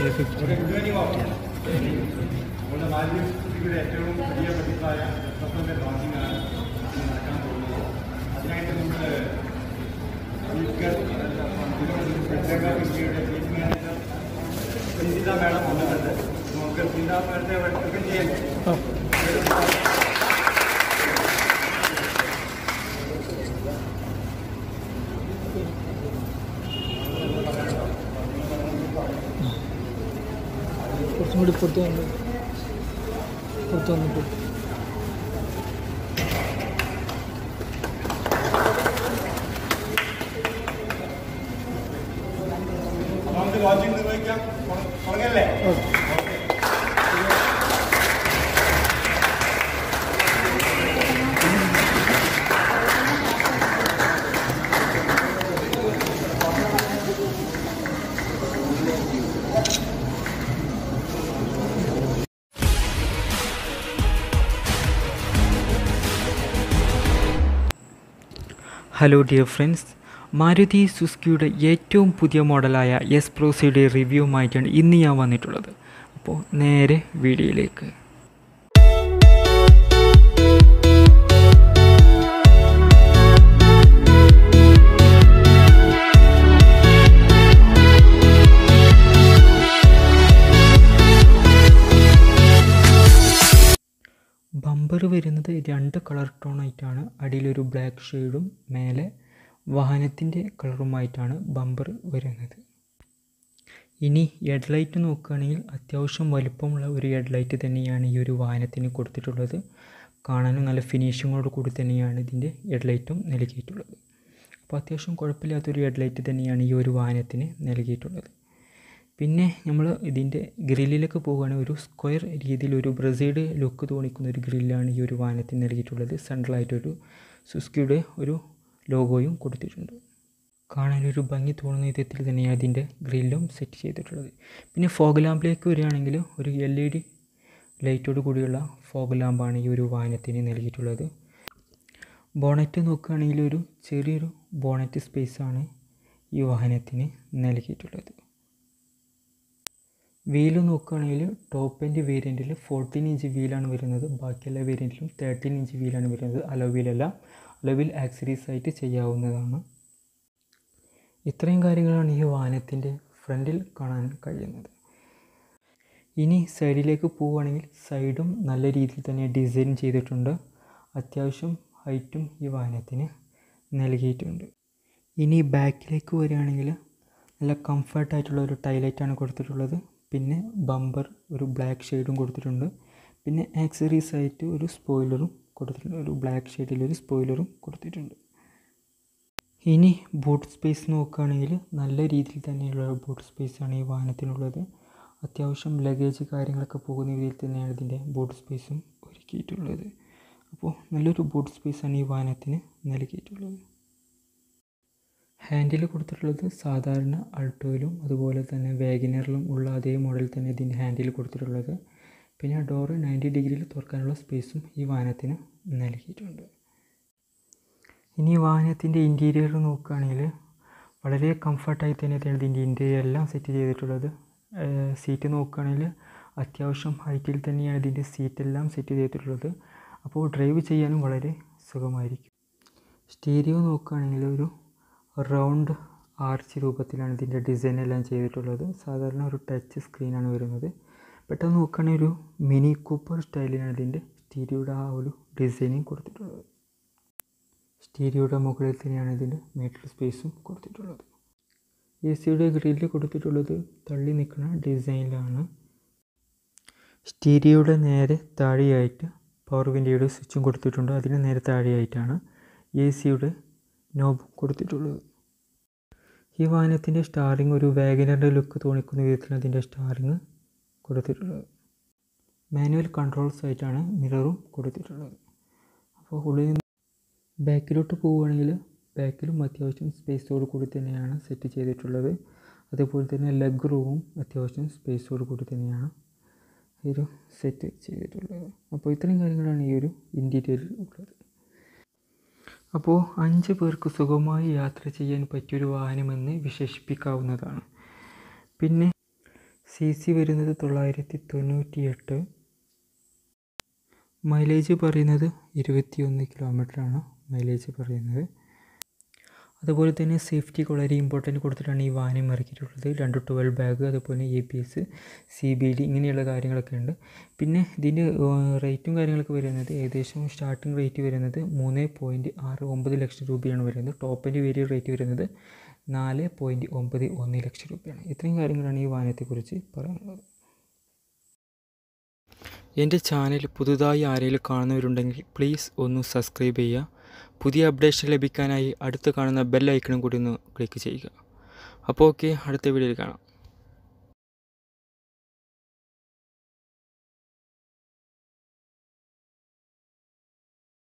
A fifty നമ്മുടെ മാലിന്യയുടെ ഏറ്റവും വലിയ പതിപ്പായ എസ്എഫിൻ്റെ ലോഞ്ചിങ് ആണ് ഇന്ന് നടക്കാൻ പോകുന്നത് അതിനായിട്ട് നമ്മൾ സ്പീക്കർ ഇന്ത്യയുടെ ചീഫ് മാനേജർ സിന്ധിത മാഡം വന്നിട്ടുണ്ട് നമുക്ക് സിന്ധിത മാഡത്തെ വെൽക്കം ചെയ്യാൻ കുറച്ചും കൂടി പുറത്ത് വന്നു പുറത്ത് വന്നിട്ട് നമുക്ക് ലോഞ്ചിങ് നിർവഹിക്കാം തുടങ്ങല്ലേ ഹലോ ഡിയർ ഫ്രണ്ട്സ് മാരുതി സുസുക്കിയുടെ ഏറ്റവും പുതിയ മോഡലായ എസ് പ്രോസിയുടെ റിവ്യൂവുമായിട്ടാണ് ഇന്ന് ഞാൻ വന്നിട്ടുള്ളത് അപ്പോൾ നേരെ വീഡിയോയിലേക്ക് ബമ്പർ വരുന്നത് രണ്ട് കളർ ടോണായിട്ടാണ് അടിയിലൊരു ബ്ലാക്ക് ഷെയ്ഡും മേലെ വാഹനത്തിൻ്റെ കളറുമായിട്ടാണ് ബമ്പർ വരുന്നത് ഇനി ഹെഡ്ലൈറ്റ് നോക്കുകയാണെങ്കിൽ അത്യാവശ്യം വലുപ്പമുള്ള ഒരു ഹെഡ്ലൈറ്റ് തന്നെയാണ് ഈ ഒരു വാഹനത്തിന് കൊടുത്തിട്ടുള്ളത് കാണാനും നല്ല ഫിനിഷിങ്ങോട് കൂടി തന്നെയാണ് ഇതിൻ്റെ ഹെഡ്ലൈറ്റും നൽകിയിട്ടുള്ളത് അപ്പോൾ അത്യാവശ്യം കുഴപ്പമില്ലാത്തൊരു ഹെഡ്ലൈറ്റ് തന്നെയാണ് ഈ ഒരു വാഹനത്തിന് നൽകിയിട്ടുള്ളത് പിന്നെ നമ്മൾ ഇതിൻ്റെ ഗ്രില്ലിലേക്ക് പോകുകയാണെങ്കിൽ ഒരു സ്ക്വയർ രീതിയിൽ ഒരു ബ്രസീഡ് ലുക്ക് തോന്നിക്കുന്ന ഒരു ഗ്രില്ലാണ് ഈ ഒരു വാഹനത്തിന് നൽകിയിട്ടുള്ളത് സെൻട്രലായിട്ടൊരു സുസ്കിയുടെ ഒരു ലോഗോയും കൊടുത്തിട്ടുണ്ട് കാണാനൊരു ഭംഗി തോന്നുന്ന വിധത്തിൽ തന്നെയാണ് ഇതിൻ്റെ ഗ്രില്ലും സെറ്റ് ചെയ്തിട്ടുള്ളത് പിന്നെ ഫോഗ് ലാമ്പിലേക്ക് വരികയാണെങ്കിൽ ഒരു എൽ ഇ ഡി ലൈറ്റോട് കൂടിയുള്ള ഫോഗ് ലാമ്പാണ് ഈ ഒരു വാഹനത്തിന് നൽകിയിട്ടുള്ളത് ബോണറ്റ് നോക്കുകയാണെങ്കിൽ ഒരു ചെറിയൊരു ബോണറ്റ് സ്പേസാണ് ഈ വാഹനത്തിന് നൽകിയിട്ടുള്ളത് വീല് നോക്കുകയാണെങ്കിൽ ടോപ്പ് എൻഡ് വേരിയൻറ്റിൽ ഫോർട്ടീൻ ഇഞ്ച് വീലാണ് വരുന്നത് ബാക്കിയെല്ലാ വേരിയൻറ്റിലും തേർട്ടീൻ ഇഞ്ച് വീലാണ് വരുന്നത് അലോവിലല്ല അലോവിൽ ആക്സറീസ് ആയിട്ട് ചെയ്യാവുന്നതാണ് ഇത്രയും കാര്യങ്ങളാണ് ഈ വാഹനത്തിൻ്റെ ഫ്രണ്ടിൽ കാണാൻ കഴിയുന്നത് ഇനി സൈഡിലേക്ക് പോവുകയാണെങ്കിൽ സൈഡും നല്ല രീതിയിൽ തന്നെ ഡിസൈൻ ചെയ്തിട്ടുണ്ട് അത്യാവശ്യം ഹൈറ്റും ഈ വാഹനത്തിന് നൽകിയിട്ടുണ്ട് ഇനി ബാക്കിലേക്ക് വരികയാണെങ്കിൽ നല്ല കംഫർട്ടായിട്ടുള്ള ഒരു ടൈലൈറ്റാണ് കൊടുത്തിട്ടുള്ളത് പിന്നെ ബമ്പർ ഒരു ബ്ലാക്ക് ഷെയ്ഡും കൊടുത്തിട്ടുണ്ട് പിന്നെ ആക്സറീസ് ആയിട്ട് ഒരു സ്പോയിലറും കൊടുത്തിട്ടുണ്ട് ഒരു ബ്ലാക്ക് ഷെയ്ഡിൽ ഒരു സ്പോയിലറും കൊടുത്തിട്ടുണ്ട് ഇനി ബൂട്ട് സ്പേസ് നോക്കുകയാണെങ്കിൽ നല്ല രീതിയിൽ തന്നെയുള്ള ബൂട്ട് സ്പേസാണ് ഈ വാഹനത്തിനുള്ളത് അത്യാവശ്യം ലഗേജ് കാര്യങ്ങളൊക്കെ പോകുന്ന രീതിയിൽ തന്നെയാണ് ഇതിൻ്റെ ബൂട്ട് സ്പേസും ഒരുക്കിയിട്ടുള്ളത് അപ്പോൾ നല്ലൊരു ബൂട്ട് സ്പേസാണ് ഈ വാഹനത്തിന് നൽകിയിട്ടുള്ളത് ഹാൻഡിൽ കൊടുത്തിട്ടുള്ളത് സാധാരണ അൾട്ടോയിലും അതുപോലെ തന്നെ വേഗനറിലും ഉള്ള അതേ മോഡൽ തന്നെ ഇതിൻ്റെ ഹാൻഡിൽ കൊടുത്തിട്ടുള്ളത് പിന്നെ ഡോറ് നയൻറ്റി ഡിഗ്രിയിൽ തുറക്കാനുള്ള സ്പേസും ഈ വാഹനത്തിന് നൽകിയിട്ടുണ്ട് ഇനി വാഹനത്തിൻ്റെ ഇൻറ്റീരിയർ നോക്കുകയാണെങ്കിൽ വളരെ കംഫർട്ടായി തന്നെയാണ് ഇതിൻ്റെ ഇൻറ്റീരിയർ എല്ലാം സെറ്റ് ചെയ്തിട്ടുള്ളത് സീറ്റ് നോക്കുകയാണെങ്കിൽ അത്യാവശ്യം ഹൈറ്റിൽ തന്നെയാണ് ഇതിൻ്റെ സീറ്റെല്ലാം സെറ്റ് ചെയ്തിട്ടുള്ളത് അപ്പോൾ ഡ്രൈവ് ചെയ്യാനും വളരെ സുഖമായിരിക്കും സ്റ്റീരിയോ നോക്കുകയാണെങ്കിൽ ഒരു റൗണ്ട് ആർച്ച് രൂപത്തിലാണ് ഇതിൻ്റെ ഡിസൈൻ എല്ലാം ചെയ്തിട്ടുള്ളത് സാധാരണ ഒരു ടച്ച് സ്ക്രീനാണ് വരുന്നത് പെട്ടെന്ന് നോക്കുകയാണെങ്കിൽ ഒരു മിനി കൂപ്പർ സ്റ്റൈലിലാണ് ഇതിൻ്റെ സ്റ്റീരിയോയുടെ ആ ഒരു ഡിസൈനിങ് കൊടുത്തിട്ടുള്ളത് സ്റ്റീരിയോയുടെ മുകളിൽ തന്നെയാണ് ഇതിൻ്റെ മീറ്റർ സ്പേസും കൊടുത്തിട്ടുള്ളത് എ സിയുടെ ഗ്രില്ല് കൊടുത്തിട്ടുള്ളത് തള്ളി നിൽക്കുന്ന ഡിസൈനിലാണ് സ്റ്റീരിയോയുടെ നേരെ താഴെയായിട്ട് പവർ വിൻഡോയുടെ സ്വിച്ചും കൊടുത്തിട്ടുണ്ട് അതിന് നേരെ താഴെയായിട്ടാണ് എ സിയുടെ നോബ് കൊടുത്തിട്ടുള്ളത് ഈ വാഹനത്തിൻ്റെ സ്റ്റാറിങ് ഒരു വാഗനറിൻ്റെ ലുക്ക് തോന്നിക്കുന്ന വിധത്തിലാണ് ഇതിൻ്റെ സ്റ്റാറിങ് കൊടുത്തിട്ടുള്ളത് മാനുവൽ കൺട്രോൾസ് ആയിട്ടാണ് മിററും കൊടുത്തിട്ടുള്ളത് അപ്പോൾ ഉള്ളിൽ നിന്ന് ബാക്കിലോട്ട് പോവുകയാണെങ്കിൽ ബാക്കിലും അത്യാവശ്യം സ്പേസോട് കൂടി തന്നെയാണ് സെറ്റ് ചെയ്തിട്ടുള്ളത് അതേപോലെ തന്നെ ലെഗ് റൂമും അത്യാവശ്യം സ്പേസോട് കൂടി തന്നെയാണ് ഈ ഒരു സെറ്റ് ചെയ്തിട്ടുള്ളത് അപ്പോൾ ഇത്രയും കാര്യങ്ങളാണ് ഈ ഒരു ഇൻറ്റീരിയറിൽ ഉള്ളത് അപ്പോൾ അഞ്ച് പേർക്ക് സുഖമായി യാത്ര ചെയ്യാൻ പറ്റിയൊരു വാഹനമെന്ന് വിശേഷിപ്പിക്കാവുന്നതാണ് പിന്നെ സി സി വരുന്നത് തൊള്ളായിരത്തി തൊണ്ണൂറ്റി എട്ട് മൈലേജ് പറയുന്നത് ഇരുപത്തിയൊന്ന് കിലോമീറ്ററാണ് മൈലേജ് പറയുന്നത് അതുപോലെ തന്നെ സേഫ്റ്റിക്ക് വളരെ ഇമ്പോർട്ടൻറ്റ് കൊടുത്തിട്ടാണ് ഈ വാഹനം ഇറക്കിയിട്ടുള്ളത് രണ്ട് ട്വൽവ് ബാഗ് അതുപോലെ A P S C B D ഇങ്ങനെയുള്ള കാര്യങ്ങളൊക്കെ ഉണ്ട് പിന്നെ ഇതിൻ്റെ റേറ്റും കാര്യങ്ങളൊക്കെ വരുന്നത് ഏകദേശം സ്റ്റാർട്ടിംഗ് റേറ്റ് വരുന്നത് മൂന്ന് പോയിൻറ്റ് ആറ് ഒമ്പത് ലക്ഷം രൂപയാണ് വരുന്നത് ടോപ്പിൻ്റെ വേരിയ റേറ്റ് വരുന്നത് നാല് പോയിൻറ്റ് ഒമ്പത് ഒന്ന് ലക്ഷം രൂപയാണ് ഇത്രയും കാര്യങ്ങളാണ് ഈ വാഹനത്തെക്കുറിച്ച് പറയാനുള്ളത് എൻ്റെ ചാനൽ പുതുതായി ആരെങ്കിലും കാണുന്നവരുണ്ടെങ്കിൽ പ്ലീസ് ഒന്ന് സബ്സ്ക്രൈബ് ചെയ്യുക പുതിയ അപ്ഡേഷൻ ലഭിക്കാനായി അടുത്ത് കാണുന്ന ബെൽ ഐക്കണും കൂടി ഒന്ന് ക്ലിക്ക് ചെയ്യുക അപ്പോൾ ഓക്കെ അടുത്ത വീഡിയോയിൽ കാണാം